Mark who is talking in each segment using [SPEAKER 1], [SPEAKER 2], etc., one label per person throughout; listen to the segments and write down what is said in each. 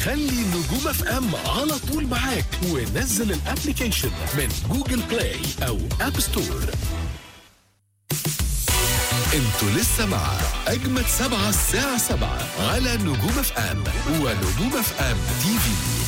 [SPEAKER 1] خلي نجوم اف ام على طول معاك ونزل الابليكيشن من جوجل بلاي او اب ستور انتوا لسه مع اجمد سبعة الساعة سبعة على نجوم اف ام ونجوم اف ام تي في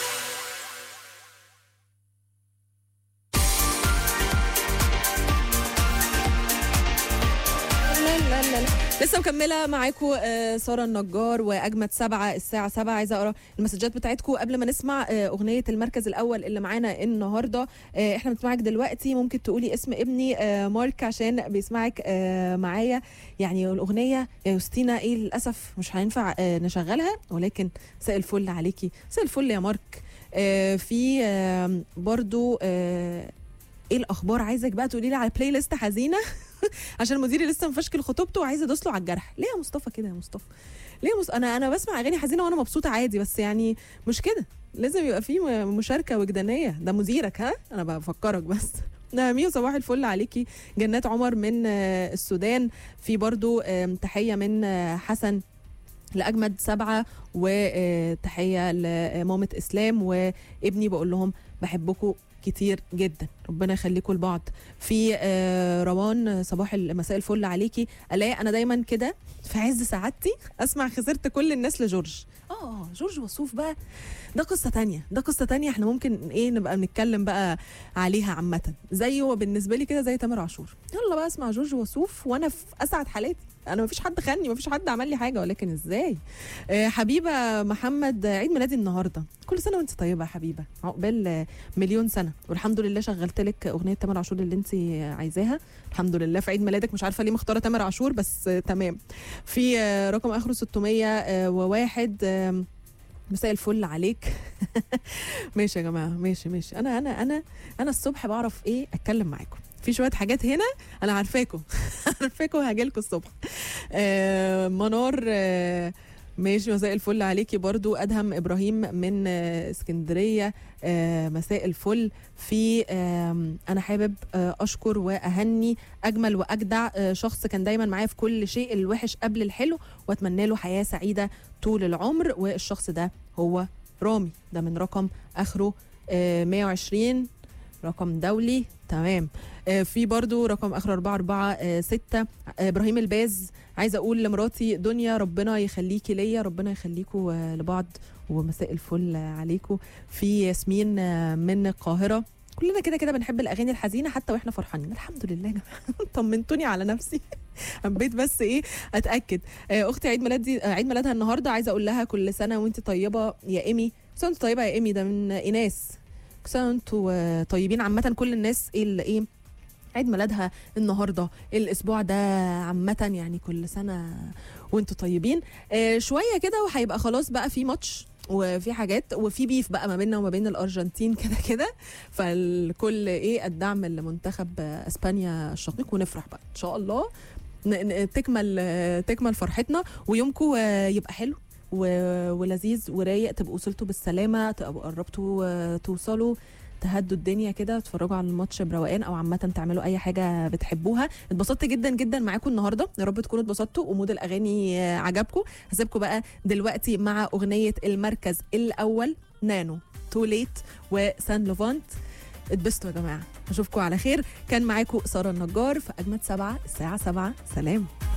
[SPEAKER 2] لا لا لا لا. لسه مكمله معاكم آه، ساره النجار واجمد سبعه الساعه سبعة عايزه اقرا المسجات بتاعتكم قبل ما نسمع آه، اغنيه المركز الاول اللي معانا النهارده آه، احنا بنسمعك دلوقتي ممكن تقولي اسم ابني آه، مارك عشان بيسمعك آه، معايا يعني الاغنيه يا يوستينا ايه للاسف مش هينفع آه، نشغلها ولكن مساء الفل عليكي مساء الفل يا مارك آه، في آه، برضو آه، ايه الاخبار عايزك بقى تقولي لي على بلاي ليست حزينه عشان مديري لسه مفشكل خطوبته وعايز ادوس له على الجرح ليه يا مصطفى كده يا مصطفى ليه يا مص... انا انا بسمع اغاني حزينه وانا مبسوطه عادي بس يعني مش كده لازم يبقى في م- مشاركه وجدانيه ده مديرك ها انا بفكرك بس ميو صباح الفل عليكي جنات عمر من آه، السودان في برضو آم، تحيه من آه، حسن لاجمد سبعه وتحيه لمامه اسلام وابني بقول لهم بحبكم كتير جدا ربنا يخليكم لبعض في آه، روان آه، صباح مساء الفل عليكي الاقي انا دايما كده في عز سعادتي اسمع خسرت كل الناس لجورج اه جورج وسوف بقى ده قصه تانية ده قصه تانية احنا ممكن ايه نبقى بنتكلم بقى عليها عامه زيه بالنسبه لي كده زي تامر عاشور يلا بقى اسمع جورج وسوف وانا في اسعد حالاتي انا مفيش حد خاني مفيش حد عمل لي حاجه ولكن ازاي آه، حبيبه محمد آه، عيد ميلادي النهارده كل سنه وانت طيبه يا حبيبه عقبال آه، مليون سنه والحمد لله شغلت لك اغنيه تامر عاشور اللي انت عايزاها الحمد لله في عيد ميلادك مش عارفه ليه مختاره تامر عاشور بس آه، تمام في آه، رقم اخره 601 آه، مساء الفل عليك ماشي يا جماعه ماشي ماشي انا انا انا انا الصبح بعرف ايه اتكلم معاكم في شويه حاجات هنا انا عارفاكم عارفاكم هاجيلكم الصبح آه منار آه ماشي مساء الفل عليكي برضو ادهم ابراهيم من آه اسكندريه آه مساء الفل في آه انا حابب آه اشكر واهني اجمل واجدع آه شخص كان دايما معايا في كل شيء الوحش قبل الحلو واتمنى له حياه سعيده طول العمر والشخص ده هو رامي ده من رقم اخره آه 120 رقم دولي تمام آه، في برضو رقم اخر 446 آه، ابراهيم الباز عايزه اقول لمراتي دنيا ربنا يخليكي ليا ربنا يخليكوا آه، لبعض ومساء الفل آه، عليكم في ياسمين آه، من القاهره كلنا كده كده بنحب الاغاني الحزينه حتى واحنا فرحانين الحمد لله يا جماعه طمنتوني على نفسي حبيت بس ايه اتاكد آه، اختي عيد ميلادي آه، عيد ميلادها النهارده عايزه اقول لها كل سنه وانت طيبه يا ايمي كل سنه وانت طيبه يا ايمي ده من ايناس كل سنه وانتوا آه، طيبين عامه كل الناس اللي ايه عيد ميلادها النهارده الاسبوع ده عامه يعني كل سنه وانتوا طيبين آه شويه كده وهيبقى خلاص بقى في ماتش وفي حاجات وفي بيف بقى ما بيننا وما بين الارجنتين كده كده فالكل ايه الدعم لمنتخب آه، اسبانيا الشقيق ونفرح بقى ان شاء الله ن- ن- تكمل آه، تكمل فرحتنا ويومكم آه، يبقى حلو و- ولذيذ ورايق تبقوا وصلتوا بالسلامه تبقوا قربتوا آه، توصلوا تهدوا الدنيا كده تتفرجوا على الماتش بروقان او عامه تعملوا اي حاجه بتحبوها اتبسطت جدا جدا معاكم النهارده يا رب تكونوا اتبسطتوا ومود الاغاني آه، عجبكم هسيبكم بقى دلوقتي مع اغنيه المركز الاول نانو تو ليت وسان لوفانت اتبسطوا يا جماعه اشوفكم على خير كان معاكم ساره النجار في اجمد سبعه الساعه سبعة سلام